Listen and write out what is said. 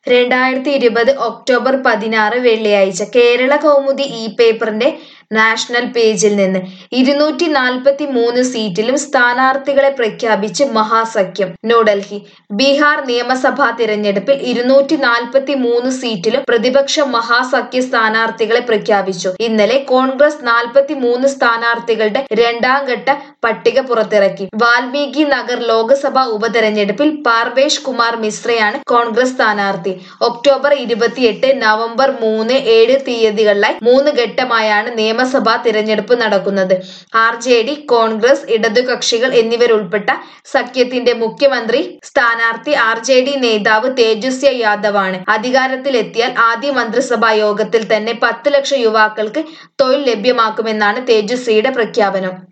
രണ്ടായിരത്തി ഇരുപത് ഒക്ടോബർ പതിനാറ് വെള്ളിയാഴ്ച കേരള കൗമുദി ഈ പേപ്പറിന്റെ നാഷണൽ പേജിൽ നിന്ന് ഇരുന്നൂറ്റി നാൽപ്പത്തി മൂന്ന് സീറ്റിലും സ്ഥാനാർത്ഥികളെ പ്രഖ്യാപിച്ച് മഹാസഖ്യം ന്യൂഡൽഹി ബീഹാർ നിയമസഭാ തിരഞ്ഞെടുപ്പിൽ ഇരുന്നൂറ്റി നാൽപ്പത്തി മൂന്ന് സീറ്റിലും പ്രതിപക്ഷ മഹാസഖ്യ സ്ഥാനാർത്ഥികളെ പ്രഖ്യാപിച്ചു ഇന്നലെ കോൺഗ്രസ് നാൽപ്പത്തി മൂന്ന് സ്ഥാനാർത്ഥികളുടെ രണ്ടാം ഘട്ട പട്ടിക പുറത്തിറക്കി വാൽമീകി നഗർ ലോക്സഭാ ഉപതെരഞ്ഞെടുപ്പിൽ പാർവേഷ് കുമാർ മിശ്രയാണ് കോൺഗ്രസ് സ്ഥാനാർത്ഥി ഒക്ടോബർ ഇരുപത്തിയെട്ട് നവംബർ മൂന്ന് ഏഴ് തീയതികളിലായി മൂന്ന് ഘട്ടമായാണ് നിയമസഭാ തിരഞ്ഞെടുപ്പ് നടക്കുന്നത് ആർ ജെ ഡി കോൺഗ്രസ് ഇടതുകക്ഷികൾ എന്നിവരുൾപ്പെട്ട സഖ്യത്തിന്റെ മുഖ്യമന്ത്രി സ്ഥാനാർത്ഥി ആർ ജെ ഡി നേതാവ് തേജസ്വി യാദവാണ് അധികാരത്തിലെത്തിയാൽ ആദ്യ മന്ത്രിസഭാ യോഗത്തിൽ തന്നെ പത്ത് ലക്ഷം യുവാക്കൾക്ക് തൊഴിൽ ലഭ്യമാക്കുമെന്നാണ് തേജസ്വിയുടെ പ്രഖ്യാപനം